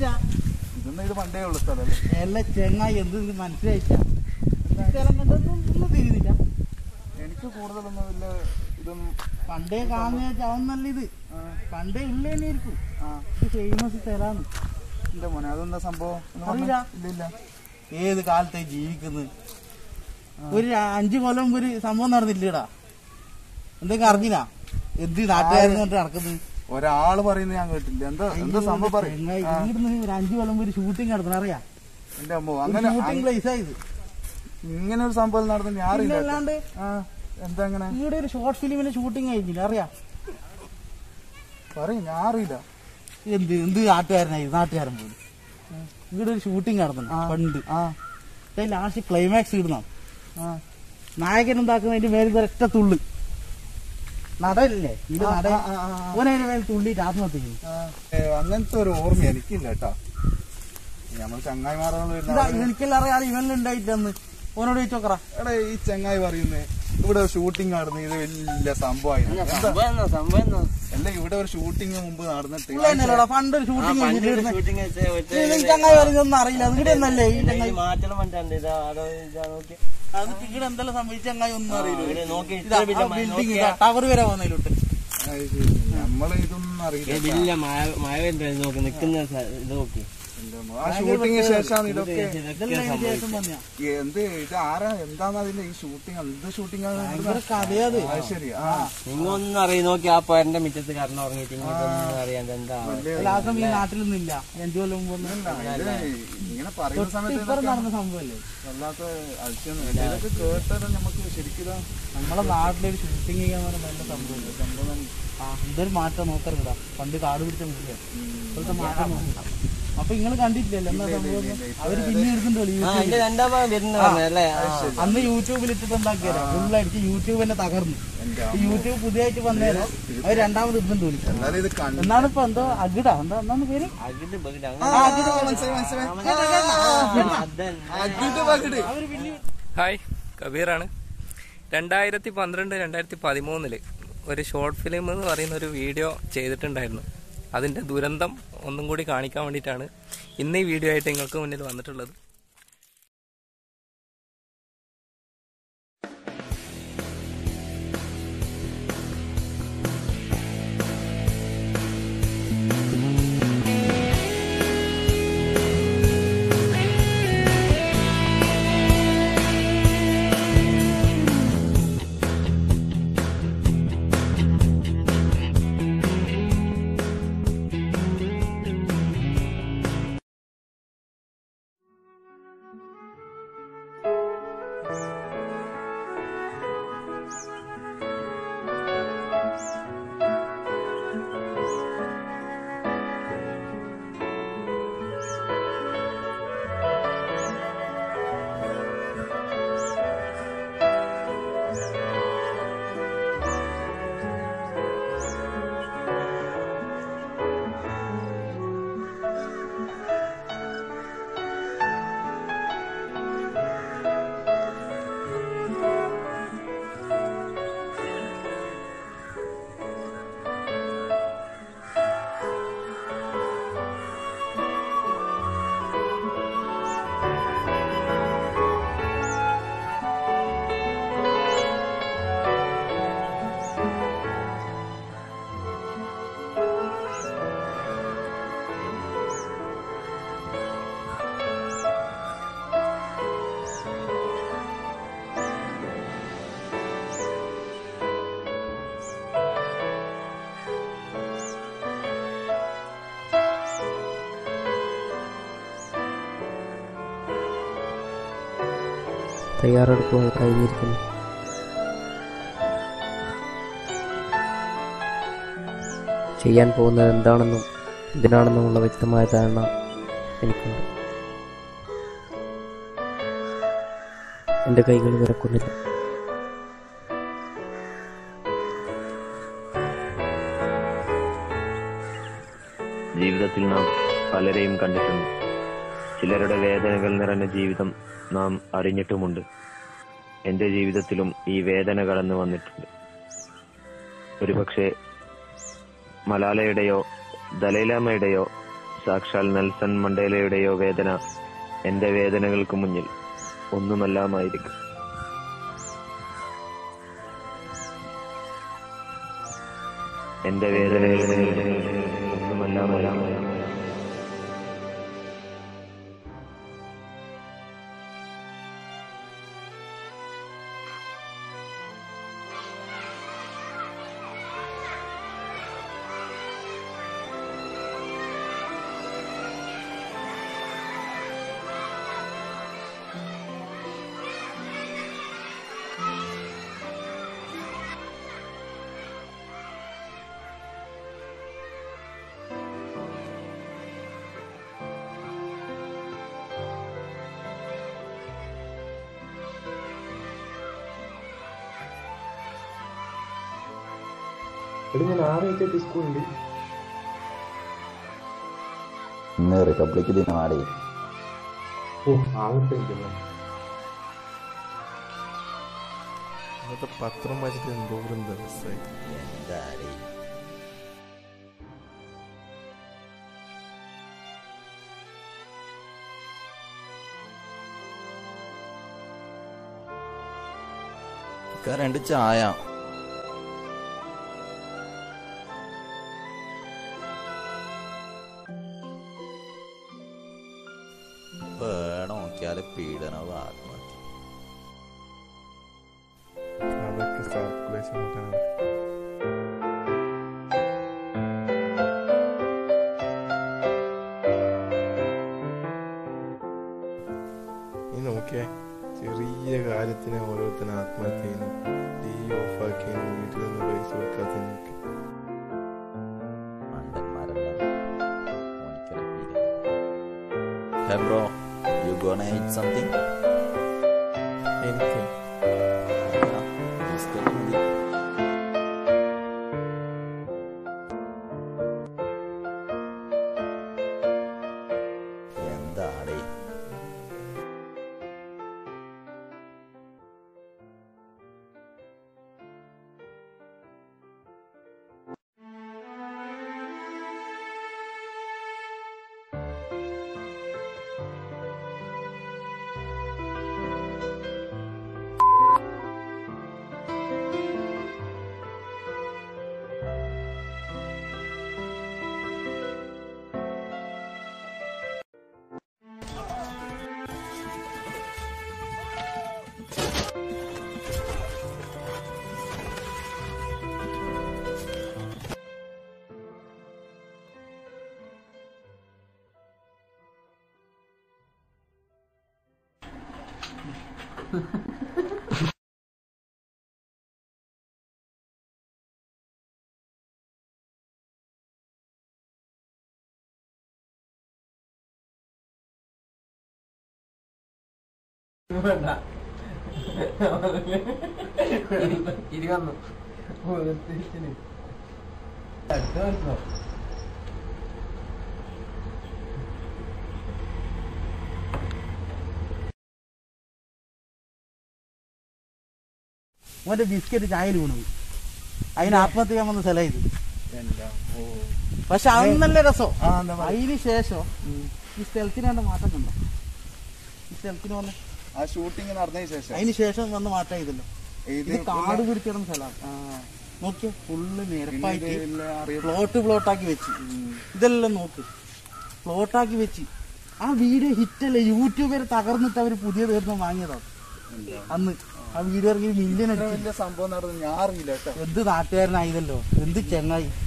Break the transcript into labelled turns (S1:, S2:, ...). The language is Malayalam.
S1: അറിയില്ല
S2: ഇതൊന്നും ഇത് പണ്ടേ ഉള്ള സ്ഥലമല്ലേ
S1: എല്ലാ ചെങ്ങായി എന്ത് ഇത് മനസ്സിലായിട്ട സ്ഥലം കണ്ടൊന്നും ഒന്നും തിരിയുന്നില്ല
S2: എനിക്ക് കൂടുതലൊന്നും ഇല്ല ഇതൊന്നും
S1: പണ്ടേ കാണുന്ന ചാവുന്നല്ല ഇത്
S2: ആ,
S1: പണ്ടേ ഉള്ളേനായിരിക്കും
S2: ആ
S1: ഇത് ഫേമസ് സ്ഥലമാണ്
S2: എന്റെ മോനെ അതെന്താ സംഭവം ഒന്ന് പറഞ്ഞേ.
S1: അറിയില്ല.
S2: ഇല്ല ഇല്ല
S1: ഏത് കാലത്തെ ജീവിക്കുന്നത് ഒരു അഞ്ചു കൊല്ലം മുമ്പ് ഒരു സംഭവം നടന്നില്ലടാ എന്തൊക്കെ അറിഞ്ഞില്ല എന്ത് നാട്ടുകാരെന്ന് പറഞ്ഞിട്ട് നടക്കുന്നത്
S2: ഒരാള് പറയുന്നത് ഞാൻ കേട്ടില്ല എന്താ എന്താ സംഭവം പറയും
S1: ചെങ്ങായി, ഇവിടുന്ന് ഒരു അഞ്ചു കൊല്ലം മുമ്പ് ഒരു ഷൂട്ടിംഗ് നടത്തണം അറിയാം
S2: എന്റെ അമ്മോ അങ്ങനെ
S1: ഷൂട്ടിംഗ് പ്ലേസ് ആയത്
S2: ഇങ്ങനെ ഒരു സംഭവം നടന്നു ഞാൻ അറിയില്ല കേട്ടോ.
S1: അല്ലാണ്ട്
S2: ആ എന്താ അങ്ങനെ
S1: ഇവിടെ ഒരു ഷോർട്ട് ഫിലിമിന്റെ ഷൂട്ടിംഗ് കഴിഞ്ഞില്ല അറിയാം
S2: പറയും ഞാൻ അറിയില്ല
S1: എന്ത് എന്ത് നാട്ടുകാരനായി നാട്ടുകാരൻ പോലും ഇവിടെ ഒരു ഷൂട്ടിംഗ് നടന്നു
S2: ആ.
S1: പണ്ട്
S2: ആ
S1: ലാസ്റ്റ് ക്ലൈമാക്സ് ഇടുന്ന
S2: ആ
S1: നായകൻ എന്താക്കുന്നതിന്റെ മേലെ ഒരൊറ്റ തുള്ളി നടല്ലേ ഇത്
S2: ആ,
S1: നട
S2: ആ, ആ, ആ, ആ.
S1: ഓനതിന്റെ മേലെ തുള്ളിയിട്ട് ആത്മഹത്യ ചെയ്തു
S2: ആ, ഏ, അങ്ങനത്തെ ഒരു ഓർമ്മ എനിക്കില്ല കേട്ടാ നമ്മൾ ചങ്ങായിമാരോട്
S1: ഇതാ എനിക്കെല്ലാം അറിയാതെ ഇവനിലുണ്ടായില്ല അന്ന് ഓനോട് ചോദിച്ചോക്കറ
S2: എടാ ഈ ചങ്ങായി പറയുന്നേ ഇവിടെ ഷൂട്ടിംഗ് നടന്നു ഇത് വലിയ സംഭവമായി
S3: സംഭവം എന്നാ സംഭവം എന്നാ
S2: അല്ല ഇവിടെ ഒരു ഷൂട്ടിംഗ് മുമ്പ് നടന്നിട്ട്
S1: ഇല്ലല്ലോടാ പണ്ട് ഒരു
S3: ആ,
S1: ഷൂട്ടിംഗ്
S3: പണ്ട് ഒരു shooting വെച്ച ഒറ്റ
S1: കഴിഞ്ഞിട്ട് ചങ്ങായി പറയുന്നൊന്നും അറിയില്ല ഇവിടെ ഒന്നല്ലേ ഈ
S3: ഇത്
S1: ചങ്ങായി
S3: ഈ മാറ്റണം പണ്ടുണ്ട് ഇതാ അതോ ഇതാ നോക്കി
S1: അത് ഇവിടെ എന്തെല്ലാം സംഭവിച്ച ചങ്ങായി ഒന്നും അറിയില്ല
S3: ഇവിടെ നോക്കി
S1: ഇതാ
S3: ഇത്ര വലിയ മഴ
S1: ബിൽഡിംഗ്
S3: നോക്കിയാ
S1: ടവർ വരെ വന്നതിലോട്ട്
S2: നമ്മള് ഇതൊന്നും
S3: ഏ,
S2: അറിയില്ല
S3: വലിയ മഴ മഴ വരുന്നുണ്ട് നോക്കി നിക്കുന്ന സ- ഇത് നോക്കി
S2: എന്റെ അമ്മോ. ആ ഷൂട്ടിംഗ് ശേഷമാണ് ഇതൊക്കെ
S1: ഇതെല്ലാം അതിന് ശേഷം വന്നയാ
S2: എന്ത് ഇത് ആരാ എന്താണ് അതിന്റെ ഈ ഷൂട്ടിംഗ് എന്ത് ഷൂട്ടിംഗ് ആണ്
S1: ഭയങ്കര കഥയത്
S2: അത് ശരി ആ
S3: നിങ്ങൊന്നും അറിയും നോക്കി ആ പേരന്റെ മിറ്റത്ത് കറണ്ട് ഉറങ്ങിയിട്ട് ഇങ്ങോട്ടൊന്നും അറിയാൻ എന്താ
S1: ലാസം ഈ നാട്ടിലൊന്നുമില്ല അഞ്ചു കൊല്ലം മുമ്പ് ഒന്നും
S2: ഇത് ഇങ്ങനെ പറയുന്ന സമയത്ത്
S1: ഇപ്പുറം നടന്ന സംഭവല്ലേ
S2: വല്ലാത്ത അതിശയൊന്നും ഇല്ല. ഇതൊക്കെ കേട്ടത് നമുക്ക് ശരിക്കും
S1: നമ്മളെ നാട്ടിലൊരു ഷൂട്ടിംഗ് ചെയ്യാൻ പറഞ്ഞ നല്ല സംഭവം സംഭവം ആ എന്തൊരു മാറ്റം നോക്കരുതാ പണ്ട് കാട് പിടിച്ച മുറിയാ ഇപ്പോഴത്തെ മാറ്റം നോക്കണ്ട അപ്പൊ നിങ്ങൾ കണ്ടിട്ടില്ലല്ലോ എന്നാ സംഭവം അവര് പിന്നെ എടുക്കുന്നുണ്ടോ
S3: ആ എന്റെ രണ്ടാം ഭാഗം വരുന്ന അല്ലേ ആ.
S1: അന്ന് യൂട്യൂബിൽ ഇട്ടിട്ട് എന്താക്കിയാലോ ഫുള്ളടിച്ച് യൂട്യൂബ് തന്നെ തകർന്നു ഈ യൂട്യൂബ് പുതിയതായിട്ട് വന്നേരം അവർ രണ്ടാമത് ഇടുന്നുണ്ട് വിളിച്ചു
S2: എന്നാലും ഇത് കണ്ടു
S1: എന്നാണ് ഇപ്പൊ എന്തോ അകിട എന്താ എന്നാണ് പേര്
S3: അകിട് ബകിട്
S2: ആ,
S3: അങ്ങനെ
S2: അകിട് മനസ്സിലായി, മനസ്സിലായി.
S3: അതന്നെ
S2: അകിട് പകിട്.
S1: അവര് പിന്നെ
S4: ഹായ് കബീറാണ് രണ്ടായിരത്തി പന്ത്രണ്ട് രണ്ടായിരത്തി പതിമൂന്നില് ഒരു ഷോർട്ട് ഫിലിം എന്ന് പറയുന്ന ഒരു വീഡിയോ ചെയ്തിട്ടുണ്ടായിരുന്നു അതിൻ്റെ ദുരന്തം ഒന്നും കൂടി കാണിക്കാൻ വേണ്ടിയിട്ടാണ് ഇന്ന് ഈ വീഡിയോ ആയിട്ട് നിങ്ങൾക്ക് മുന്നിൽ വന്നിട്ടുള്ളത്
S5: തയ്യാറെടുപ്പുകൾ കഴിഞ്ഞിരിക്കുന്നു ചെയ്യാൻ പോകുന്നത് എന്താണെന്നും എന്തിനാണെന്നുമുള്ള വ്യക്തമായ ധാരണ എനിക്കുണ്ട് എൻ്റെ കൈകൾ വിറക്കുന്നില്ല
S6: ജീവിതത്തിൽ നാം പലരെയും കണ്ടിട്ടുണ്ട് ചിലരുടെ വേദനകൾ നിറഞ്ഞ ജീവിതം നാം അറിഞ്ഞിട്ടുമുണ്ട് എന്റെ ജീവിതത്തിലും ഈ വേദന കടന്നു വന്നിട്ടുണ്ട് ഒരുപക്ഷെ മലാലയുടെയോ ദലൈലാമയുടെയോ സാക്ഷാൽ നെൽസൺ മണ്ടേലയുടെയോ വേദന എന്റെ വേദനകൾക്ക് മുന്നിൽ ഒന്നുമല്ലാമായിരിക്കും എന്റെ വേദനകൾക്ക് മുന്നിൽ ഒന്നുമല്ലാമായിരിക്കും
S7: ഇന്ന് റിപ്പബ്ലിക് ദിനമാടി
S2: ഇന്നത്തെ പത്രം വായിച്ചിട്ട് എന്തോരം ദിവസമായി
S7: എന്താടി ഇക്ക രണ്ട് ചായ വേണം നോക്കിയാല് പീഡനവും ആത്മഹത്യ
S2: അതൊക്കെ സർക്കുലേഷൻ നോക്കാനാണ് നീ നോക്കിയേ ചെറിയ കാര്യത്തിന് ഓരോരുത്തരും ആത്മഹത്യ ചെയ്യുന്നു ടി ഓഫാക്കി വീട്ടിൽ നിന്ന് പൈസ കൊടുക്കാത്തതിനൊക്കെ
S7: മണ്ടന്മാരെല്ലാം മോണിക്കൽ hey bro you gonna eat something
S2: എനിക്ക്
S7: ബിസ്ക്കറ്റ് മതി എന്താടേ
S3: ഇരുവന്നു
S1: അവന്റെ ബിസ്ക്കറ്റ് ചായയിൽ വീണു അതിന് ആത്മഹത്യ ചെയ്യാൻ വന്ന സ്ഥലം ഇത് പക്ഷെ അത് നല്ല രസം അതിന് ശേഷം ഈ സ്ഥലത്തിന് വേണ്ട മാറ്റം കണ്ടോ ഈ സ്ഥലത്തിന് വന്ന്
S2: ആ ഷൂട്ടിംഗ് നടന്നതിന് ശേഷം
S1: അതിന് ശേഷം വന്ന മാറ്റം ഇതല്ലോ
S2: ഇത്
S1: ഇത് കാട് പിടിച്ചിടുന്ന സ്ഥലമാണ് നോക്കിയ ഫുള്ള് നിരപ്പായിട്ട്
S2: ഇതിലെ അറിയ-
S1: പ്ലോട്ട് പ്ലോട്ടാക്കി വെച്ച് ഇതെല്ലാം നോക്ക് പ്ലോട്ടാക്കി വെച്ച് ആ വീഡിയോ ഹിറ്റല്ലേ യൂട്യൂബ് വരെ തകർന്നിട്ട് അവര് പുതിയ തീർന്ന് വാങ്ങിയതാണ് അന്ന് ആ വീഡിയോ ഇറങ്ങി മില്യൺ
S2: ഇത്ര
S1: അടിച്ചു
S2: വലിയ സംഭവം നടന്നു ഞാൻ അറിയില്ല കേട്ടോ
S1: എന്ത് നാട്ടുകാരനായതല്ലോ എന്ത് ചെങ്ങായി